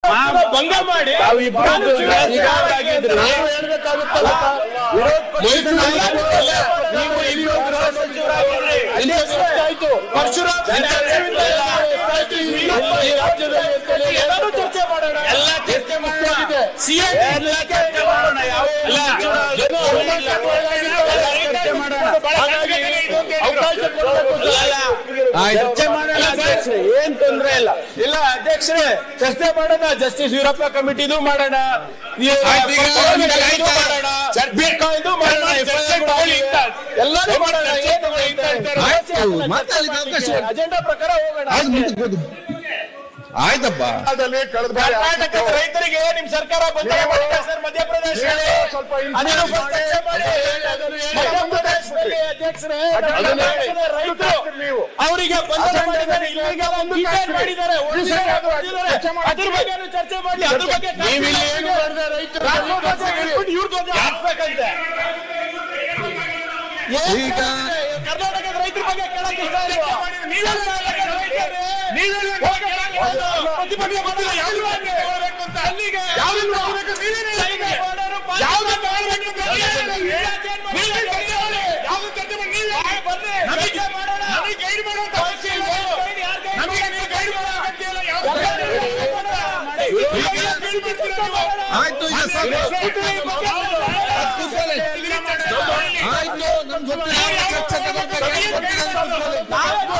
ಪಕ್ಷದ ಭಂಗ ಮಾಡಿ ತಾವಿಬ್ರು ನಾನು ವಿರೋಧಿಗಳಾಗಿದ್ರು. ನಾವು ಹೇಳ್ಬೇಕಾಗುತ್ತಲ್ಲ ವಿರೋಧ ಪಕ್ಷದ ನಾಯಕರಲ್ಲ. ನೀವು ಇಬ್ರು ಗೃಹ ಸಚಿವರಾಗಿದ್ರಿ. ಅಲ್ಲಿ ಎಷ್ಟಾಯ್ತು? ಪರಶುರಾಮ್ ಜನತೆಯಿಂದ ಎಷ್ಟಾಯ್ತು? ಈ ವೀರಪ್ಪ ಈ ರಾಜ್ಯದಲ್ಲಿ ಅಂತೇಳಿ ಎಲ್ಲರೂ ಚರ್ಚೆ ಮಾಡೋಣ ಎಲ್ಲ ಚರ್ಚೆ ಮಾಡೋಣ. ಸಿಎಂ ಎಲ್ಲ ಚರ್ಚೆ ಮಾಡೋಣ. ಯಾವ ಇಲ್ಲ. ಜನ ಚರ್ಚೆ ಮಾಡೋಣ. ಹಾಗಾಗಿ ಅವಕಾಶ ಕೊಡಬೇಕು ಸರ್. ಚರ್ಚೆ ಮಾಡೋಣ ಅಧ್ಯಕ್ಷರೇ, ಏನ್ ತೊಂದ್ರೆ ಇಲ್ಲ ಇಲ್ಲ ಅಧ್ಯಕ್ಷರೇ ಚರ್ಚೆ ಮಾಡೋಣ ಜಸ್ಟಿಸ್ ವೀರಪ್ಪ ಕಮಿಟಿದು ಮಾಡೋಣ ಈ ಆಯ್ತು, ಈಗ ಪರವಾಗಿ ಈಗ ಇದು ಆಯ್ತಾ? ಮಾಡೋಣ ಚರ್ಚೆ- ಬೇಕಾಯ್ತು ಮಾಡೋಣ ಚರ್ಚೆ FIR ತಗೊಳ್ಳಿ ಮಾಡಿ. ಅಂತ. ಎಲ್ಲರೂ ಮಾಡೋಣ ಚರ್ಚೆ ಏನು ತಗೊಳ್ಳಿ ಅಂತ ಹೇಳ್ತಾರೆ. ಆಯ್ತು, ಆಯ್ತು, ಮಾತಾಡ್ಲಿಕ್ಕೆ ಅವಕಾಶ ಇದೆ. ಅಜೆಂಡಾ ಪ್ರಕಾರ ಹೋಗೋಣ ಆಯ್ತು ಮುಂದಕ್ಕೆ ಹೋಗು. ಆಯ್ತಪ್ಪ ಕರ್ನಾಟಕದ ರೈತರಿಗೆ ನಿಮ್ ಸರ್ಕಾರ ಬಂಧನ ಮಾಡಿದೆ ಸರ್ ಮಧ್ಯಪ್ರದೇಶದಲ್ಲಿ ಸ್ವಲ್ಪ ಅದನ್ನು first ಚರ್ಚೆ ಮಾಡಿ. ಮಧ್ಯಪ್ರದೇಶದಲ್ಲಿ ಅಧ್ಯಕ್ಷರೇ ಕರ್ನಾಟಕದ ರೈತರು ನೀವು ಅವರಿಗೆ ಬಂಧನ ಮಾಡಿದ್ದಾರೆ ಇಲ್ಲಿಗೆ ಒಂದು ಡಿಟೇಲ್ ಮಾಡಿದ್ದಾರೆ ಹೊಡೆದಿದ್ದಾರೆ, ಹೊಡೆದಿದ್ದಾರೆ. ಅದ್ರ ಬಗ್ಗೆ ಚರ್ಚೆ ಮಾಡಿ ಅದ್ರ ಬಗ್ಗೆ ನೀವು ಇಲ್ಲಿ ಏನು ಮಾಡಿದೆ ರೈತರು ರಾಜ್ಯ ಧ್ವಜ ಹಿಡ್ಕೊಂಡು ಇವ್ರ ಧ್ವಜ ಹಾಕ್ಬೇಕಂತೆ ಏನ್ ಈಗ- ಕರ್ನಾಟಕದ ರೈತರ ಬಗ್ಗೆ ಕೇಳಕ್ ಇಷ್ಟ ಇಲ್ವಾ? ಕರ್ನಾಟಕದ ರೈತರೇ, ಪ್ರತಿಭಟನೆ ಮಾಡಿಲ್ಲ, ಯಾವ್ದು ಮಾಡ್ಬೇಕು ಅಂತ. ಅಲ್ಲಿಗೆ ಸೈನ್ಯ ಮಾಡೋರು ಪಾಸ್ ಮಾಡ್ಬೇಕು ಅಂತ ಹೇಳಿ, ಇಲಾಖೆಯನ್ನು ಮಾಡಿ, ಯಾವ್ದು ಚರ್ಚೆ ಮಾಡಿ, ನೀವೇ ಬನ್ನಿ, ಚರ್ಚೆ ಮಾಡೋಣ. ಅವಶ್ಯ ಇಲ್ಲ. ಯಾರ್ ಕೈ ಆಯ್ತು ಈಗ ಸಾಕು. ಹತ್ತು ಸಲ. ಆಯ್ತು ನಮ್ ಜೊತೆ ಚರ್ಚೆ ತಗೊಳ್ಬೇಕು.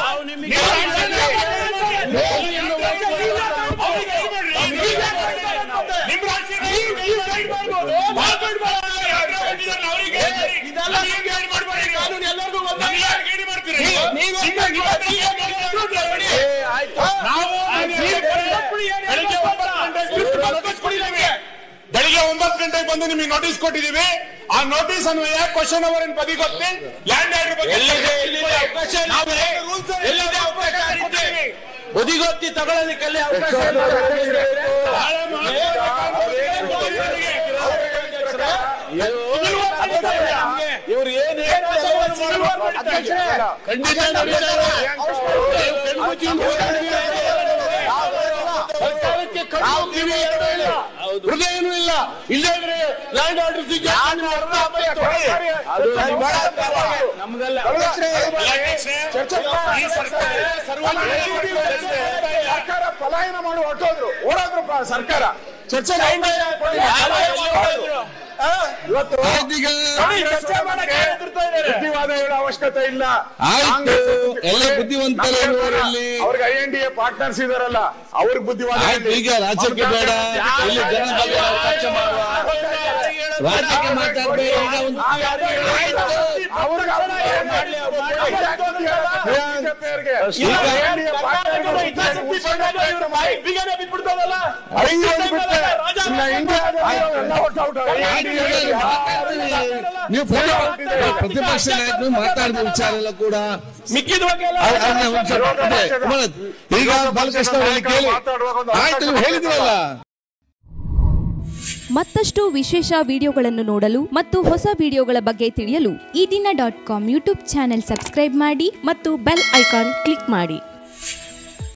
ಬೆಳಿಗ್ಗೆ ಒಂಬತ್ತು ಗಂಟೆಗೆ ಬಂದು ನಿಮಗೆ ನೋಟಿಸ್ ಕೊಟ್ಟಿದೀವಿ ಆ ನೋಟಿಸ್ ಅನ್ವಯ ಕ್ವಶನ್ ಅವರ್ ಇನ್ ಬದಿಗೊತ್ತಿ ಲ್ಯಾಂಡ್ ಆರ್ಡರ್ ಬಗ್ಗೆ ಎಲ್ಲಿದೆ ಎಲ್ಲಿದೆ ಅವಕಾಶ ನಾವು ಎಲ್ಲಿದೆ? rules ಎಲ್ಲಿದೆ ಅವಕಾಶ ಕೊಟ್ಟಿದ್ದೀವಿ. ಬದಿಗೊತ್ತಿ ತಗೊಳ್ಳೋದಕ್ಕೆಲ್ಲ ಅವಕಾಶ ಇಲ್ಲ. ನಾಳೆ ಇವ್ರು ಏನ್ ಹೇಳ್ತಾರೆ ಖಂಡಿತ ನಡೀತಾರೆ. ಸರ್ಕಾರಕ್ಕೆ ಕಣ್ಣು ಕಿವಿ ಎರಡೂ ಇಲ್ಲ. ಹೃದಯನೂ ಇಲ್ಲ ಇಲ್ಲೇ ಇದ್ರೆ ಲ್ಯಾಂಡ್ ಆರ್ಡರ್ ನಮ್ಗೆಲ್ಲ ಈ ಸರ್ಕಾರ ಸರ್ಕಾರ ಪಲಾಯನ ಮಾಡಿ ಹೊರಟೋದ್ರು ಓಡೋದ್ರು ಪ- ಸರ್ಕಾರ ಚರ್ಚೆ ಇವತ್ತು ಆಯ್ತು ಈಗ ಚರ್ಚೆ ಮಾಡಕ್ಕೆ ಹೆದರ್ತಾ ಇದ್ದಾರೆ. ಬುದ್ಧಿವಾದ ಹೇಳೋ ಅವಶ್ಯಕತೆ ಇಲ್ಲ ಆಯ್ತು ಎಲ್ಲ ಬುದ್ಧಿವಂತರು ಇರುವವರಲ್ಲಿ ಅವ್ರಿಗೆ I N D A partners ಇದಾರಲ್ಲ ಅವ್ರಿಗೆ ಬುದ್ಧಿವಾದ ಆಯ್ತು ಈಗ ರಾಜ್ಯಕ್ಕೆ ಬೇಡ ಇಲ್ಲಿ ಜನ ಬಗ್ಗೆ ಚರ್ಚೆ ಮಾಡುವ ರಾಜ್ಯಕ್ಕೆ ಮಾತಾಡ್ಬೇಡ ಈಗ ಒಂದು ಅವ್ರಿಗೆ ಬಿಗನೆ ಬಿಟ್ಬಿಡ್ತದಲ್ಲ ನೀವು ಪ್ರತಿ- ಪ್ರತಿಪಕ್ಷ ನಾಯಕರು ಮಾತಾಡಿದ ವಿಚಾರ ಎಲ್ಲ ಕೂಡ ಮಿಕ್ಕಿದ ಬಗ್ಗೆ ಎಲ್ಲ ಅ- ಅದನ್ನ ಒಂದ್ ಸ್ವಲ್ಪ ಅದೇ, ಕುಮಾರತ್, ಈಗ ಬಾಲಕೃಷ್ಣ ಅವರಲ್ಲಿ ಕೇಳಿ ಆಯ್ತು ನೀವು ಹೇಳಿದ್ರಲ್ಲ ಮತ್ತಷ್ಟು ವಿಶೇಷ ವಿಡಿಯೋಗಳನ್ನು ನೋಡಲು ಮತ್ತು ಹೊಸ ವಿಡಿಯೋಗಳ ಬಗ್ಗೆ ತಿಳಿಯಲು Eedina dot com YouTube channel subscribe ಮಾಡಿ ಮತ್ತು ಬೆಲ್ ಐಕಾನ್ ಕ್ಲಿಕ್ ಮಾಡಿ